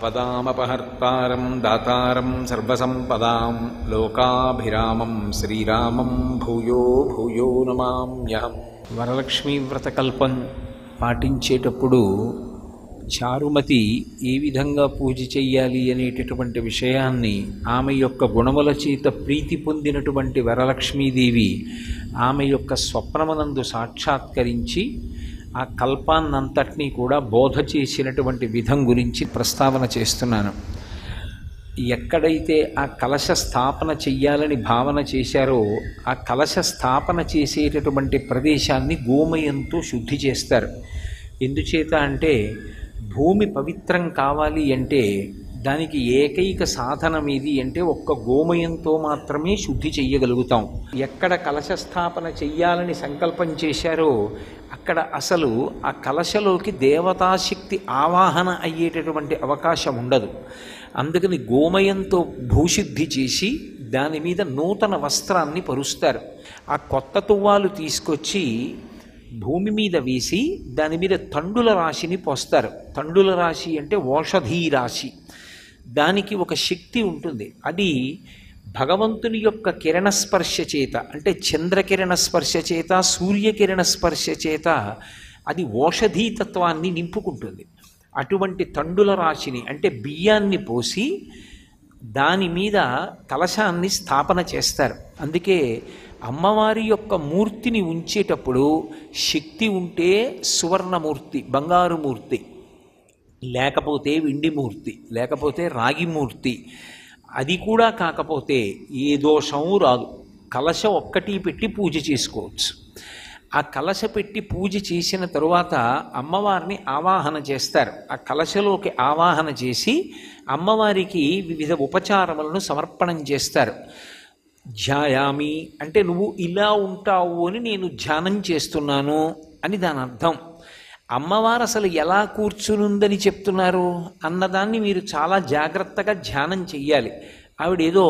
ఆపదామపహర్తారం దాతారం సర్వసంపదాం లోకాభిరామం శ్రీరామం భూయో భూయో నమామ్యహం వరలక్ష్మీ వ్రతకల్పం పాటించేటప్పుడు చారుమతి ఏ విధంగా పూజ చెయ్యాలి అనేటటువంటి విషయాన్ని ఆమె యొక్క గుణముల చేత ప్రీతి పొందినటువంటి వరలక్ష్మీదేవి ఆమె యొక్క స్వప్నమునందు సాక్షాత్కరించి ఆ కల్పాన్నంతటినీ కూడా బోధ చేసినటువంటి విధం గురించి ప్రస్తావన చేస్తున్నాను ఎక్కడైతే ఆ కలశ స్థాపన చెయ్యాలని భావన చేశారో ఆ కలశ స్థాపన చేసేటటువంటి ప్రదేశాన్ని గోమయంతో శుద్ధి చేస్తారు ఎందుచేత అంటే భూమి పవిత్రం కావాలి అంటే దానికి ఏకైక సాధనం ఏది అంటే ఒక్క గోమయంతో మాత్రమే శుద్ధి చెయ్యగలుగుతాం ఎక్కడ కలశ స్థాపన చెయ్యాలని సంకల్పం చేశారో అక్కడ అసలు ఆ కలశలోకి దేవతాశక్తి ఆవాహన అయ్యేటటువంటి అవకాశం ఉండదు అందుకని గోమయంతో భూశుద్ధి చేసి దాని మీద నూతన వస్త్రాన్ని పరుస్తారు ఆ కొత్త తువ్వాలు తీసుకొచ్చి భూమి మీద వేసి దాని మీద తండుల రాశిని పోస్తారు తండుల రాశి అంటే ఓషధీ రాశి దానికి ఒక శక్తి ఉంటుంది అది భగవంతుని యొక్క కిరణ స్పర్శ చేత అంటే చంద్రకిరణ స్పర్శ చేత సూర్యకిరణ స్పర్శ చేత అది ఓషధీతత్వాన్ని నింపుకుంటుంది అటువంటి తండుల రాశిని అంటే బియ్యాన్ని పోసి దాని మీద కలశాన్ని స్థాపన చేస్తారు అందుకే అమ్మవారి యొక్క మూర్తిని ఉంచేటప్పుడు శక్తి ఉంటే సువర్ణమూర్తి బంగారు మూర్తి లేకపోతే వెండి మూర్తి లేకపోతే రాగి మూర్తి అది కూడా కాకపోతే ఏ దోషము రాదు కలశ ఒక్కటి పెట్టి పూజ చేసుకోవచ్చు ఆ కలశ పెట్టి పూజ చేసిన తరువాత అమ్మవారిని ఆవాహన చేస్తారు ఆ కలశలోకి ఆవాహన చేసి అమ్మవారికి వివిధ ఉపచారములను సమర్పణం చేస్తారు ధ్యాయామి అంటే నువ్వు ఇలా ఉంటావు అని నేను ధ్యానం చేస్తున్నాను అని దాని అర్థం అమ్మవారు అసలు ఎలా కూర్చునుందని చెప్తున్నారు అన్నదాన్ని మీరు చాలా జాగ్రత్తగా ధ్యానం చెయ్యాలి ఆవిడేదో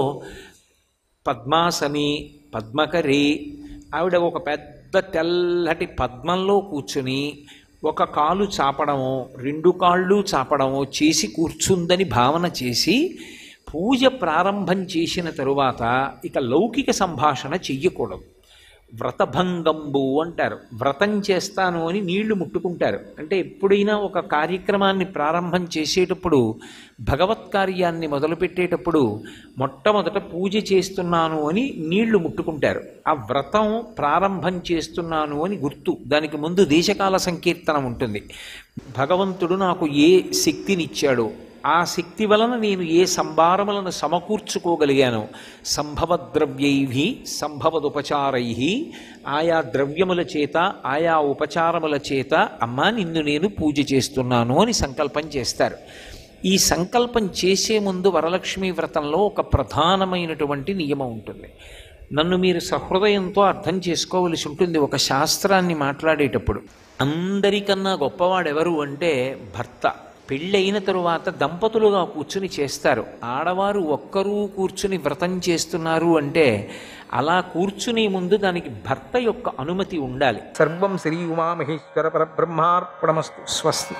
పద్మాసని పద్మకరి ఆవిడ ఒక పెద్ద తెల్లటి పద్మంలో కూర్చుని ఒక కాలు చాపడమో రెండు కాళ్ళు చాపడమో చేసి కూర్చుందని భావన చేసి పూజ ప్రారంభం చేసిన తరువాత ఇక లౌకిక సంభాషణ చెయ్యకూడదు వ్రతభంగంబు అంటారు వ్రతం చేస్తాను అని నీళ్లు ముట్టుకుంటారు అంటే ఎప్పుడైనా ఒక కార్యక్రమాన్ని ప్రారంభం చేసేటప్పుడు భగవత్ కార్యాన్ని మొదలుపెట్టేటప్పుడు మొట్టమొదట పూజ చేస్తున్నాను అని నీళ్లు ముట్టుకుంటారు ఆ వ్రతం ప్రారంభం చేస్తున్నాను అని గుర్తు దానికి ముందు దేశకాల సంకీర్తనం ఉంటుంది భగవంతుడు నాకు ఏ శక్తినిచ్చాడో ఆ శక్తి వలన నేను ఏ సంభారములను సమకూర్చుకోగలిగాను సంభవద్రవ్యై సంభవదుపచారై ఆయా ద్రవ్యముల చేత ఆయా ఉపచారముల చేత అమ్మా నిన్ను నేను పూజ చేస్తున్నాను అని సంకల్పం చేస్తారు ఈ సంకల్పం చేసే ముందు వరలక్ష్మి వ్రతంలో ఒక ప్రధానమైనటువంటి నియమం ఉంటుంది నన్ను మీరు సహృదయంతో అర్థం చేసుకోవలసి ఉంటుంది ఒక శాస్త్రాన్ని మాట్లాడేటప్పుడు అందరికన్నా గొప్పవాడెవరు అంటే భర్త పెళ్ళైన తరువాత దంపతులుగా కూర్చుని చేస్తారు ఆడవారు ఒక్కరూ కూర్చుని వ్రతం చేస్తున్నారు అంటే అలా కూర్చునే ముందు దానికి భర్త యొక్క అనుమతి ఉండాలి సర్వం శ్రీ ఉమామహేశ్వర పరబ్రహ్మార్పణమస్తు స్వస్తి